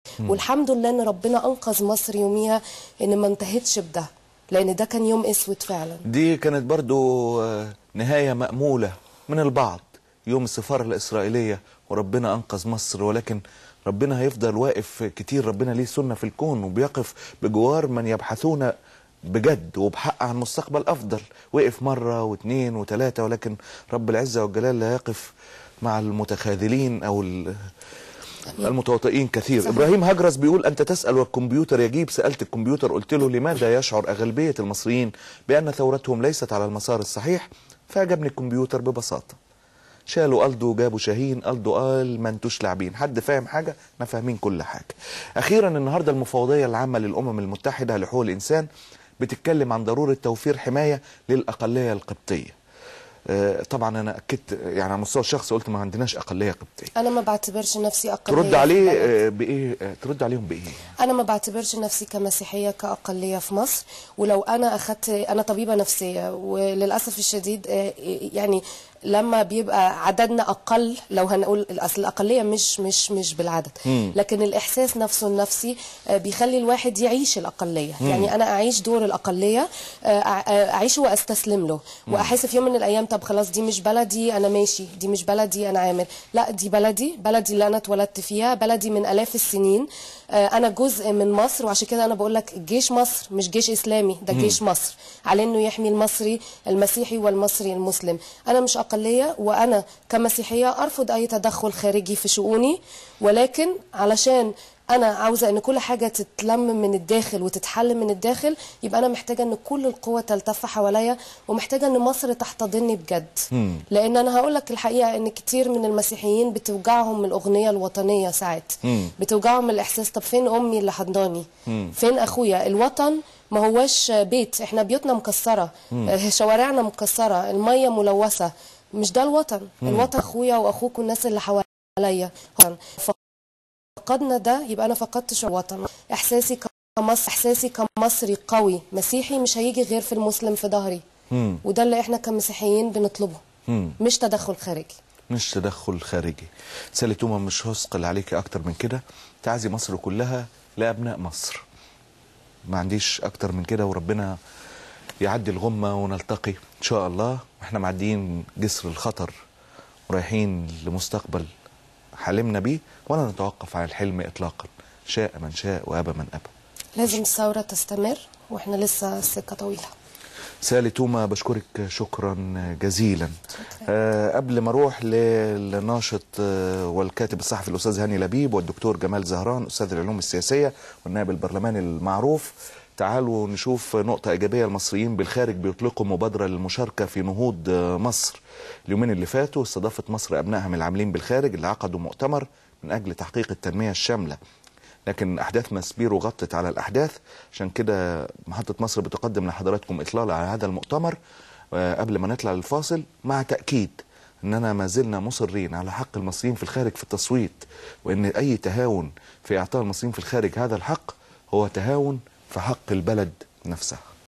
والحمد لله ان ربنا انقذ مصر يوميها ان ما انتهتش بده لان ده كان يوم اسود فعلا دي كانت برضو آه، نهاية مأمولة من البعض يوم السفارة الإسرائيلية وربنا أنقذ مصر ولكن ربنا هيفضل واقف كتير ربنا ليه سنة في الكون وبيقف بجوار من يبحثون بجد وبحق عن مستقبل أفضل وقف مرة واثنين وثلاثة ولكن رب العزة والجلال لا يقف مع المتخاذلين أو ال- المتواطئين كثير صحيح. ابراهيم هجرس بيقول انت تسال والكمبيوتر يجيب سالت الكمبيوتر قلت له لماذا يشعر اغلبيه المصريين بان ثورتهم ليست على المسار الصحيح فاجابني الكمبيوتر ببساطه شالوا الدو جابوا شاهين الدو قال ما انتوش لاعبين حد فاهم حاجه احنا فاهمين كل حاجه اخيرا النهارده المفوضيه العامه للامم المتحده لحقوق الانسان بتتكلم عن ضروره توفير حمايه للاقليه القبطيه آه، طبعا انا اكدت يعني على المستوى الشخصي قلت ما عندناش اقليه قبطيه انا ما بعتبرش نفسي اقليه ترد في عليه البلد. آه، بايه آه، ترد عليهم بايه انا ما بعتبرش نفسي كمسيحيه كاقليه في مصر ولو انا اخدت انا طبيبه نفسيه وللاسف الشديد آه، يعني لما بيبقى عددنا اقل لو هنقول اصل الاقليه مش مش مش بالعدد لكن الاحساس نفسه النفسي آه، بيخلي الواحد يعيش الاقليه يعني انا اعيش دور الاقليه آه، أع- آه، اعيشه واستسلم له واحس في يوم من الايام طب خلاص دي مش بلدي انا ماشي دي مش بلدي انا عامل لا دي بلدي بلدي اللي انا اتولدت فيها بلدي من الاف السنين آه، انا جزء من مصر وعشان كده انا بقول لك جيش مصر مش جيش اسلامي ده جيش مصر على انه يحمي المصري المسيحي والمصري المسلم انا مش اقليه وانا كمسيحيه ارفض اي تدخل خارجي في شؤوني ولكن علشان انا عاوزه ان كل حاجه تتلم من الداخل وتتحل من الداخل يبقى انا محتاجه ان كل القوه تلتف حواليا ومحتاجه ان مصر تحتضني بجد لان انا هقول لك الحقيقه ان كتير من المسيحيين بتوجعهم الاغنيه الوطنيه ساعات بتوجعهم الاحساس طب فين امي اللي حضناني فين اخويا الوطن ما هواش بيت احنا بيوتنا مكسره آه، شوارعنا مكسره الميه ملوثه مش ده الوطن الوطن اخويا واخوك والناس اللي حواليا فقدنا ده يبقى انا فقدت شعور الوطن احساسي كمصر احساسي كمصري قوي مسيحي مش هيجي غير في المسلم في ظهري مم. وده اللي احنا كمسيحيين بنطلبه مم. مش تدخل خارجي مش تدخل خارجي سالي توما مش هثقل عليكي اكتر من كده تعزي مصر كلها لابناء مصر ما عنديش اكتر من كده وربنا يعدي الغمه ونلتقي ان شاء الله واحنا معديين جسر الخطر ورايحين لمستقبل حلمنا بيه ولا نتوقف عن الحلم اطلاقا شاء من شاء وابى من ابى لازم الثوره تستمر واحنا لسه السكه طويله سالي توما بشكرك شكرا جزيلا آه قبل ما اروح للناشط آه والكاتب الصحفي الاستاذ هاني لبيب والدكتور جمال زهران استاذ العلوم السياسيه والنائب البرلماني المعروف تعالوا نشوف نقطة إيجابية المصريين بالخارج بيطلقوا مبادرة للمشاركة في نهوض آه، مصر اليومين اللي فاتوا استضافت مصر أبنائها من العاملين بالخارج اللي عقدوا مؤتمر من أجل تحقيق التنمية الشاملة لكن احداث ماسبيرو غطت على الاحداث عشان كده محطه مصر بتقدم لحضراتكم اطلاله على هذا المؤتمر آه، قبل ما نطلع للفاصل مع تاكيد اننا ما زلنا مصرين على حق المصريين في الخارج في التصويت وان اي تهاون في اعطاء المصريين في الخارج هذا الحق هو تهاون في حق البلد نفسها